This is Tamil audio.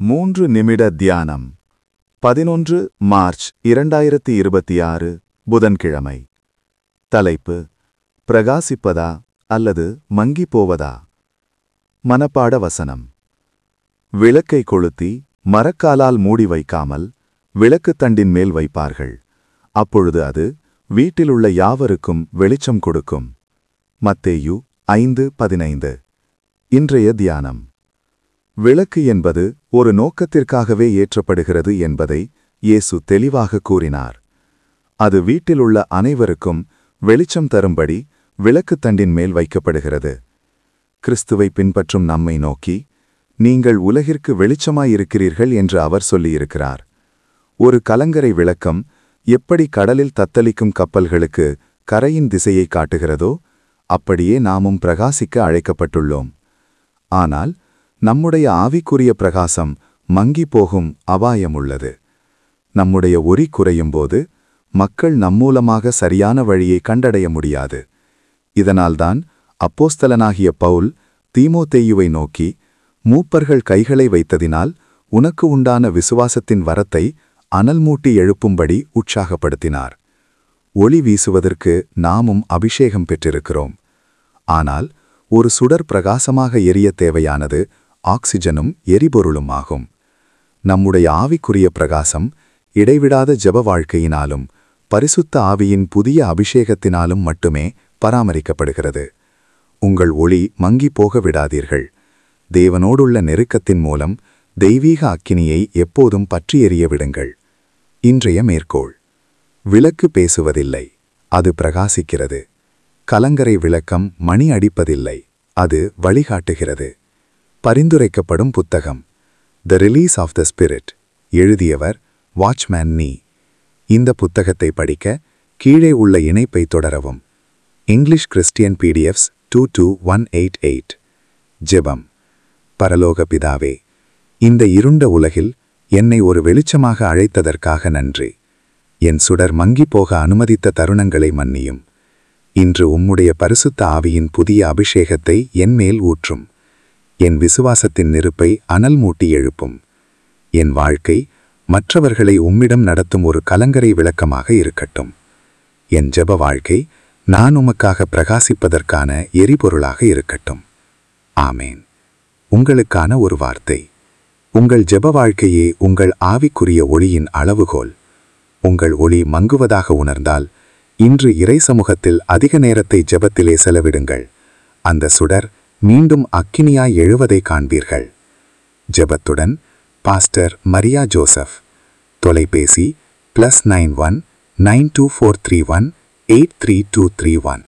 மூன்று நிமிட தியானம் பதினொன்று மார்ச் இரண்டாயிரத்தி இருபத்தி ஆறு புதன்கிழமை தலைப்பு பிரகாசிப்பதா அல்லது மங்கிப் போவதா மனப்பாட வசனம் விளக்கை கொளுத்தி மரக்காலால் மூடி வைக்காமல் விளக்குத் தண்டின் மேல் வைப்பார்கள் அப்பொழுது அது வீட்டிலுள்ள யாவருக்கும் வெளிச்சம் கொடுக்கும் மத்தேயு ஐந்து பதினைந்து இன்றைய தியானம் விளக்கு என்பது ஒரு நோக்கத்திற்காகவே ஏற்றப்படுகிறது என்பதை இயேசு தெளிவாக கூறினார் அது வீட்டிலுள்ள அனைவருக்கும் வெளிச்சம் தரும்படி விளக்குத் தண்டின் மேல் வைக்கப்படுகிறது கிறிஸ்துவை பின்பற்றும் நம்மை நோக்கி நீங்கள் உலகிற்கு வெளிச்சமாயிருக்கிறீர்கள் என்று அவர் சொல்லியிருக்கிறார் ஒரு கலங்கரை விளக்கம் எப்படி கடலில் தத்தளிக்கும் கப்பல்களுக்கு கரையின் திசையை காட்டுகிறதோ அப்படியே நாமும் பிரகாசிக்க அழைக்கப்பட்டுள்ளோம் ஆனால் நம்முடைய ஆவிக்குரிய பிரகாசம் மங்கி போகும் அபாயம் உள்ளது நம்முடைய ஒரி குறையும்போது மக்கள் நம்மூலமாக சரியான வழியை கண்டடைய முடியாது இதனால்தான் அப்போஸ்தலனாகிய பவுல் தீமோத்தேயுவை நோக்கி மூப்பர்கள் கைகளை வைத்ததினால் உனக்கு உண்டான விசுவாசத்தின் வரத்தை அனல் மூட்டி எழுப்பும்படி உற்சாகப்படுத்தினார் ஒளி வீசுவதற்கு நாமும் அபிஷேகம் பெற்றிருக்கிறோம் ஆனால் ஒரு சுடர் பிரகாசமாக எரிய தேவையானது ஆக்சிஜனும் எரிபொருளும் ஆகும் நம்முடைய ஆவிக்குரிய பிரகாசம் இடைவிடாத ஜெப வாழ்க்கையினாலும் பரிசுத்த ஆவியின் புதிய அபிஷேகத்தினாலும் மட்டுமே பராமரிக்கப்படுகிறது உங்கள் ஒளி மங்கி போக விடாதீர்கள் தேவனோடுள்ள நெருக்கத்தின் மூலம் தெய்வீக அக்கினியை எப்போதும் பற்றி எறிய விடுங்கள் இன்றைய மேற்கோள் விளக்கு பேசுவதில்லை அது பிரகாசிக்கிறது கலங்கரை விளக்கம் மணி அடிப்பதில்லை அது வழிகாட்டுகிறது பரிந்துரைக்கப்படும் புத்தகம் the release of the spirit எழுதியவர் வாட்ச்மேன் நீ இந்த புத்தகத்தை படிக்க கீழே உள்ள இணைப்பை தொடரவும் English Christian PDFs two two one eight eight ஜெபம் பரலோக பிதாவே இந்த இருண்ட உலகில் என்னை ஒரு வெளிச்சமாக அழைத்ததற்காக நன்றி என் சுடர் மங்கிப் போக அனுமதித்த தருணங்களை மன்னியும் இன்று உம்முடைய பரிசுத்த ஆவியின் புதிய அபிஷேகத்தை என் மேல் ஊற்றும் என் விசுவாசத்தின் நெருப்பை அனல் மூட்டி எழுப்பும் என் வாழ்க்கை மற்றவர்களை உம்மிடம் நடத்தும் ஒரு கலங்கரை விளக்கமாக இருக்கட்டும் என் ஜெப வாழ்க்கை நான் உமக்காக பிரகாசிப்பதற்கான எரிபொருளாக இருக்கட்டும் ஆமேன் உங்களுக்கான ஒரு வார்த்தை உங்கள் ஜெப வாழ்க்கையே உங்கள் ஆவிக்குரிய ஒளியின் அளவுகோல் உங்கள் ஒளி மங்குவதாக உணர்ந்தால் இன்று இறை சமூகத்தில் அதிக நேரத்தை ஜெபத்திலே செலவிடுங்கள் அந்த சுடர் மீண்டும் அக்கினியாய் எழுவதை காண்பீர்கள் ஜெபத்துடன் பாஸ்டர் மரியா ஜோசப் தொலைபேசி plus nine one nine two four three one eight three two three one